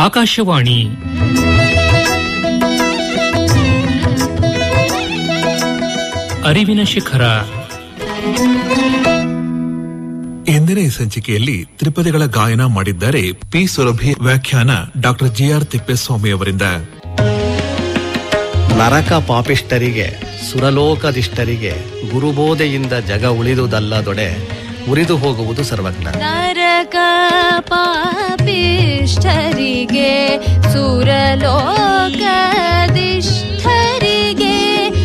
ಆಕಾಶವಾಣಿ ಅರಿವಿನ ಶಿಖರ ಎಂದಿನ ಈ ಸಂಚಿಕೆಯಲ್ಲಿ ತ್ರಿಪದಿಗಳ ಗಾಯನ ಮಾಡಿದ್ದಾರೆ ಪಿ ಸುರಭಿ ವ್ಯಾಖ್ಯಾನ ಡಾಕ್ಟರ್ ಜಿಆರ್ ತಿಪ್ಪೇಸ್ವಾಮಿ ಅವರಿಂದ ನರಕ ಪಾಪಿಷ್ಟರಿಗೆ ಸುರಲೋಕದಿಷ್ಟರಿಗೆ ಗುರುಬೋಧೆಯಿಂದ ಜಗ ಉಳಿದುದಲ್ಲದೊಡೆ ಉರಿದು ಹೋಗುವುದು ಸರ್ವಜ್ಞ ನರಕ ಪಾಪಿಷ್ಠರಿಗೆ ಸುರಲೋಕದಿಷ್ಠರಿಗೆ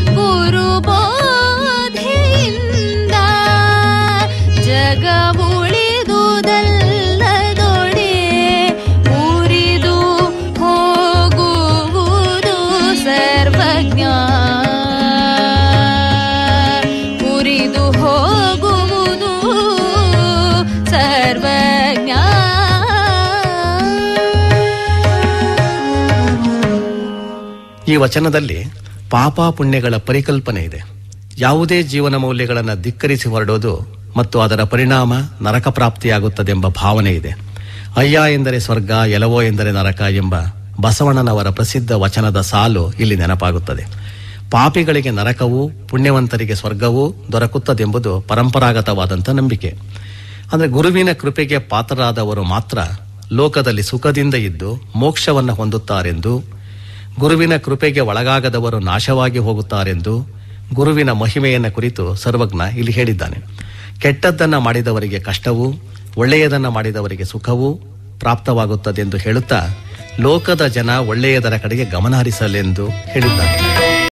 ಗುರುಬೋಧೆಯಿಂದ ಜಗ ಉಳಿದುದಲ್ಲದೊಡೆ ಉರಿದು ಹೋಗುವುದು ಸರ್ವಜ್ಞ ಉರಿದು ಹೋಗುವುದು ಸರ್ವಜ್ಞ ಈ ವಚನದಲ್ಲಿ ಪಾಪ ಪುಣ್ಯಗಳ ಪರಿಕಲ್ಪನೆ ಇದೆ ಯಾವುದೇ ಜೀವನ ಮೌಲ್ಯಗಳನ್ನು ಧಿಕ್ಕರಿಸಿ ಹೊರಡೋದು ಮತ್ತು ಅದರ ಪರಿಣಾಮ ನರಕ ಪ್ರಾಪ್ತಿಯಾಗುತ್ತದೆಂಬ ಭಾವನೆ ಇದೆ ಅಯ್ಯ ಎಂದರೆ ಸ್ವರ್ಗ ಎಲವೋ ಎಂದರೆ ನರಕ ಎಂಬ ಬಸವಣ್ಣನವರ ಪ್ರಸಿದ್ಧ ವಚನದ ಸಾಲು ಇಲ್ಲಿ ನೆನಪಾಗುತ್ತದೆ ಪಾಪಿಗಳಿಗೆ ನರಕವೂ ಪುಣ್ಯವಂತರಿಗೆ ಸ್ವರ್ಗವೂ ದೊರಕುತ್ತದೆಂಬುದು ಪರಂಪರಾಗತವಾದಂಥ ನಂಬಿಕೆ ಅಂದರೆ ಗುರುವಿನ ಕೃಪೆಗೆ ಪಾತ್ರರಾದವರು ಮಾತ್ರ ಲೋಕದಲ್ಲಿ ಸುಖದಿಂದ ಇದ್ದು ಮೋಕ್ಷವನ್ನು ಹೊಂದುತ್ತಾರೆಂದು ಗುರುವಿನ ಕೃಪೆಗೆ ಒಳಗಾಗದವರು ನಾಶವಾಗಿ ಹೋಗುತ್ತಾರೆಂದು ಗುರುವಿನ ಮಹಿಮೆಯನ್ನು ಕುರಿತು ಸರ್ವಜ್ಞ ಇಲ್ಲಿ ಹೇಳಿದ್ದಾನೆ ಕೆಟ್ಟದ್ದನ್ನ ಮಾಡಿದವರಿಗೆ ಕಷ್ಟವೂ ಒಳ್ಳೆಯದನ್ನ ಮಾಡಿದವರಿಗೆ ಸುಖವೂ ಪ್ರಾಪ್ತವಾಗುತ್ತದೆಂದು ಹೇಳುತ್ತಾ ಲೋಕದ ಜನ ಒಳ್ಳೆಯದರ ಕಡೆಗೆ ಗಮನ ಹರಿಸಲೆಂದು ಹೇಳಿದ್ದಾನೆ